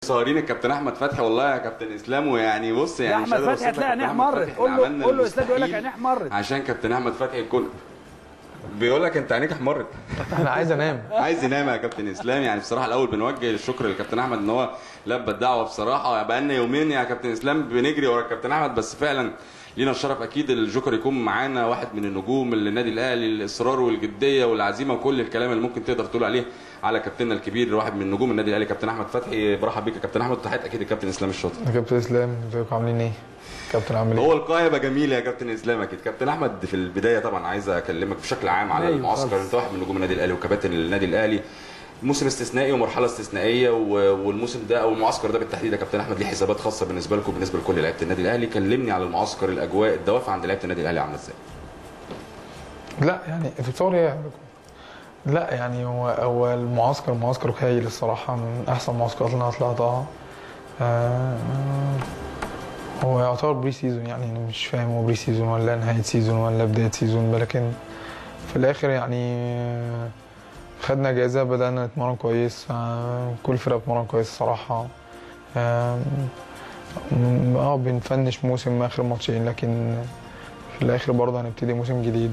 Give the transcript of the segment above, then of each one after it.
سهرين الكابتن احمد فتحي والله يا كابتن اسلام ويعني بص يعني يا مش احمد قادر فتحي أوصف لك هتلاقي كابتن عينيه أحمد احمرت فتحي، قول إحنا له عملنا قول له استاذ يقول لك المستحيل عينيه احمرت عشان كابتن احمد فتحي يكون بيقول لك انت عينيك احمرت انا عايز انام عايز ينام يا كابتن اسلام يعني بصراحه الاول بنوجه الشكر للكابتن احمد ان هو لبى الدعوه بصراحه بقى لنا يومين يا كابتن اسلام بنجري ورا الكابتن احمد بس فعلا لينا الشرف اكيد الجوكر يكون معانا واحد من النجوم النادي الاهلي الاصرار والجديه والعزيمه وكل الكلام اللي ممكن تقدر تقول عليه على كابتننا الكبير واحد من نجوم النادي الاهلي كابتن احمد فتحي برحب بيك يا كابتن احمد وتحيات اكيد الكابتن اسلام الشاطر يا كابتن اسلام ازيكم عاملين ايه؟ كابتن عامل ايه؟ هو القاء هيبقى جميل يا كابتن اسلام اكيد كابتن احمد في البدايه طبعا عايز اكلمك بشكل عام على أيوة المعسكر خالص. انت واحد من نجوم النادي الاهلي وكباتن النادي الاهلي موسم استثنائي ومرحله استثنائيه و- والموسم ده او المعسكر ده بالتحديد يا كابتن احمد ليه حسابات خاصه بالنسبه لكم بالنسبه لكل لعيبه النادي الاهلي كلمني على المعسكر الاجواء الدوافع عند لعيبه النادي الاهلي عامله ازاي لا يعني انت بتصور ايه؟ لا يعني هو هو المعسكر معسكر هايل الصراحه من احسن المعسكرات اللي انا طلعتها آه، هو يعتبر بري سيزون يعني انا مش فاهم هو بري سيزون ولا نهايه سيزون ولا بدايه سيزون لكن في الاخر يعني آه، خدنا اجازه بدانا نتمرن كويس آه، كل فرقه بتتمرن كويس الصراحه آه، م- اه بنفنش موسم اخر ماتشين لكن في الاخر برضه هنبتدي موسم جديد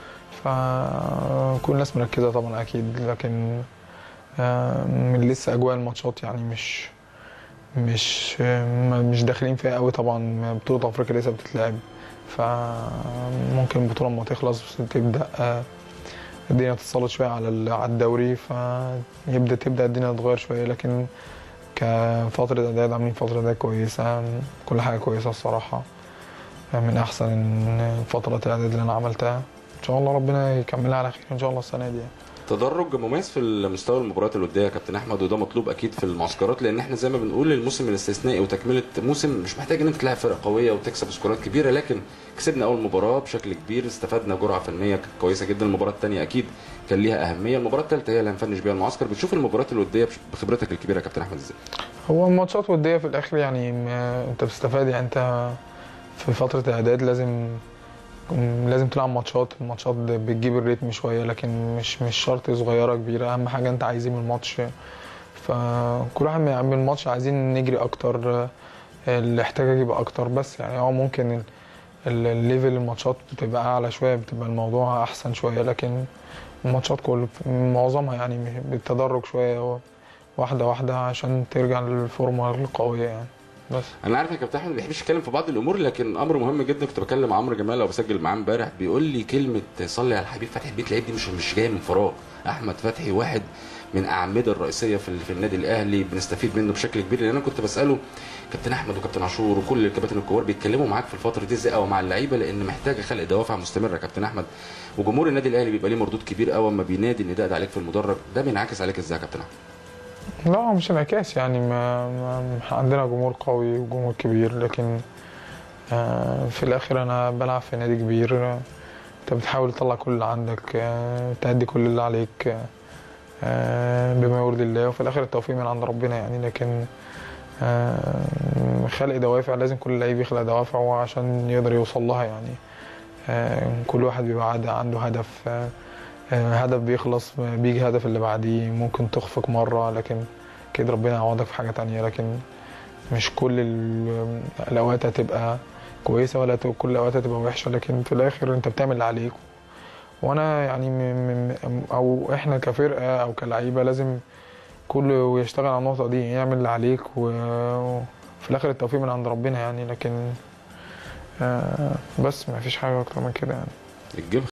فكل الناس مركزه طبعا اكيد لكن آه، من لسه اجواء الماتشات يعني مش مش ما- مش داخلين فيها قوي طبعا بطوله افريقيا لسه بتتلعب فممكن البطوله لما تخلص تبدا آه، الدنيا تتسلط شويه على ال- على الدوري فيبدا تبدا الدنيا تتغير شويه لكن كفتره اعداد عاملين فتره اعداد كويسه كل حاجه كويسه الصراحه من احسن فترات الاعداد اللي انا عملتها ان شاء الله ربنا يكملها على خير ان شاء الله السنه دي تدرج مميز في مستوى المباريات الوديه يا كابتن احمد وده مطلوب اكيد في المعسكرات لان احنا زي ما بنقول الموسم الاستثنائي وتكمله موسم مش محتاج ان انت تلاعب فرق قويه وتكسب سكورات كبيره لكن كسبنا اول مباراه بشكل كبير استفدنا جرعه فنيه كانت كويسه جدا المباراه الثانيه اكيد كان ليها اهميه المباراه الثالثه هي اللي هنفنش بيها المعسكر بتشوف المباريات الوديه بش- بخبرتك الكبيره يا كابتن احمد ازاي هو الماتشات وديه في الاخر يعني ما انت بتستفاد يعني انت في فتره اعداد لازم لازم تلعب ماتشات الماتشات بتجيب الريتم شويه لكن مش مش شرط صغيره كبيره اهم حاجه انت عايز ايه من الماتش فكل واحد من الماتش عايزين نجري اكتر الاحتياج يبقى اكتر بس يعني اه ممكن ال- ال- الليفل الماتشات بتبقى اعلى شويه بتبقى الموضوع احسن شويه لكن الماتشات كل معظمها يعني بالتدرج شويه واحده واحده عشان ترجع للفورمه القويه يعني بس انا عارف يا كابتن احمد ما بيحبش يتكلم في بعض الامور لكن امر مهم جدا كنت بكلم عمرو جمال او بسجل معاه امبارح بيقول لي كلمه صلي على الحبيب فتحي البيت لعيب دي مش مش جايه من فراغ احمد فتحي واحد من اعمده الرئيسيه في, في النادي الاهلي بنستفيد منه بشكل كبير لان انا كنت بساله كابتن احمد وكابتن عاشور وكل الكباتن الكبار بيتكلموا معاك في الفتره دي ازاي او مع اللعيبه لان محتاجه خلق دوافع مستمره يا كابتن احمد وجمهور النادي الاهلي بيبقى ليه مردود كبير قوي اما بينادي النداء ده عليك في المدرج ده بينعكس عليك ازاي يا كابتن احمد لا مش انعكاس يعني ما, ما عندنا جمهور قوي وجمهور كبير لكن آه، في الاخر انا بلعب في نادي كبير آه، انت بتحاول تطلع كل اللي عندك آه، تأدي كل اللي عليك آه، بما يرضي الله وفي الاخر التوفيق من عند ربنا يعني لكن آه، خلق دوافع لازم كل لعيب يخلق دوافعه عشان يقدر يوصل لها يعني آه، كل واحد بيبقى عاد- عنده هدف آه، آه، هدف بيخلص بيجي هدف اللي بعديه ممكن تخفق مرة لكن كده ربنا يعوضك في حاجة تانية لكن مش كل ال- الأوقات هتبقى كويسة ولا ت- كل الأوقات هتبقى وحشة لكن في الآخر أنت بتعمل اللي عليك وأنا يعني م- م- أو إحنا كفرقة أو كلعيبة لازم كله يشتغل على النقطة دي يعمل اللي عليك و- وفي الآخر التوفيق من عند ربنا يعني لكن آه، بس ما فيش حاجة أكتر من كده يعني الجيم